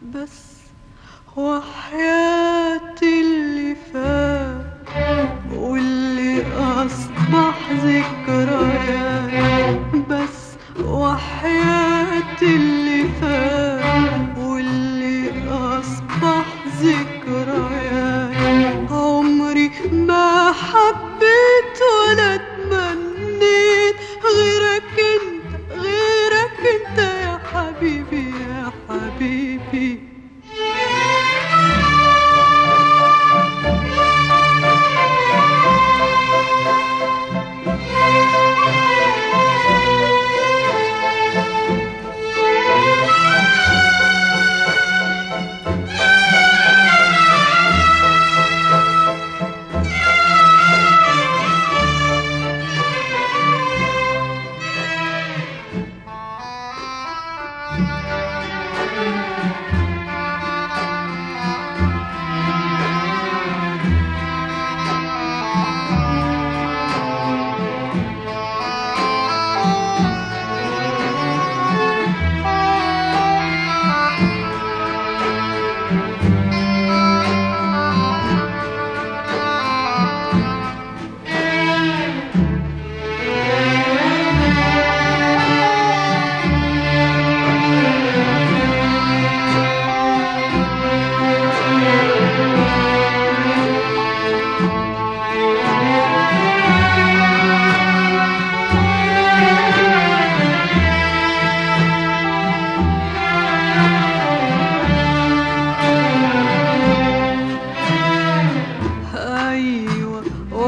بس وحياتي اللي فات واللي أصبح ذكريات بس وحياتي اللي فات واللي أصبح ذكريات عمري ما حبيت ولا تمنيت غيرك انت غيرك انت يا حبيبي يا حبيبي أيوة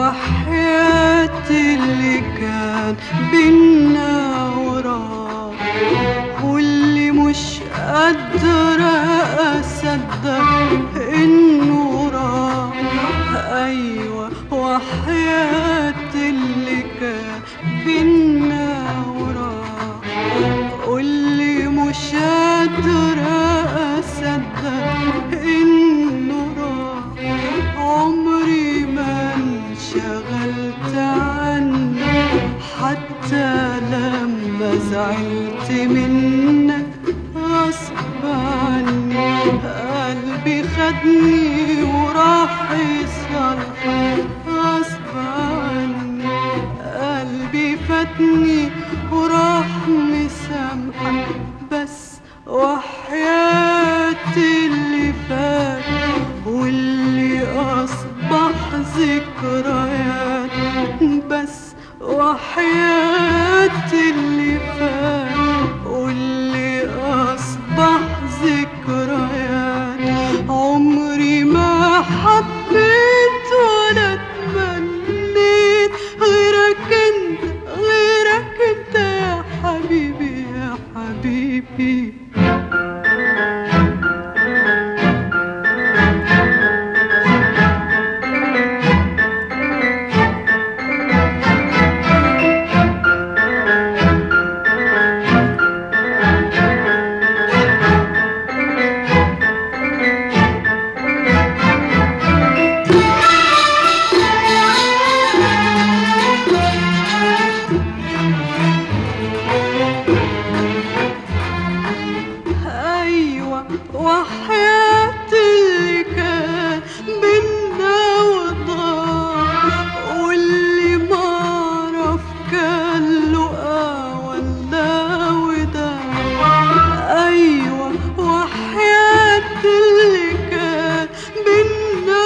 وحياتي اللي كان بينا وراه واللي مش قادرة أصدق إنه راح أيوة وحياتي اللي كان بينا وراه واللي مش قادرة أصدق إنه راح عمري ما انشغلت عنك حتى لما زعلت منك غصب عني قلبي خدني وراح يصرخ غصب عني قلبي فاتني وراح مسامحك بس وحياتي اللي فات واللي أصبح ذكريات بس وحياتي اللي فات واللي أصبح ذكريات عمري ما حبيت ولا تمنيت غيرك انت غيرك انت يا حبيبي يا حبيبي أيوة وحياتي اللي كان بينا وضاع واللي ما عرف كان له ولا وداع أيوة وحياتي اللي كان بينا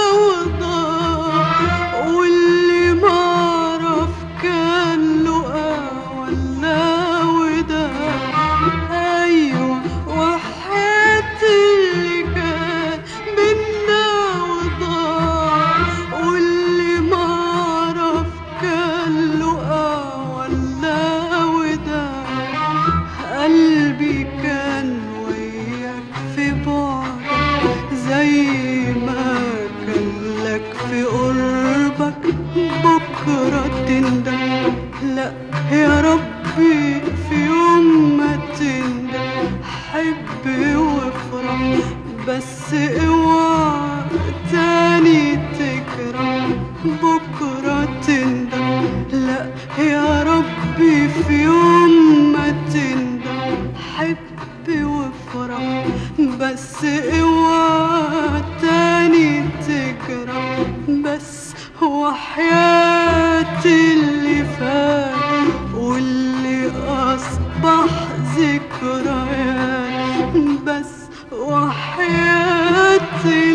وضاع واللي ما عرف كان له ولا وداع أيوة وحياتي اللي كان بينا وضاع واللي ما عرف كان له ولا وداع قلبي كان وياك في بعدك زي ما كان لك في قربك بكرة تندم لا يا ربي في يوم ما تندم حب وافرح بس اوعى تاني تكره بكرة تندم لا يا ربي في يوم ما تندم حب وافرح بس بس اوعى تاني تجرح بس وحياتي اللي فات واللي اصبح ذكريات بس وحياتي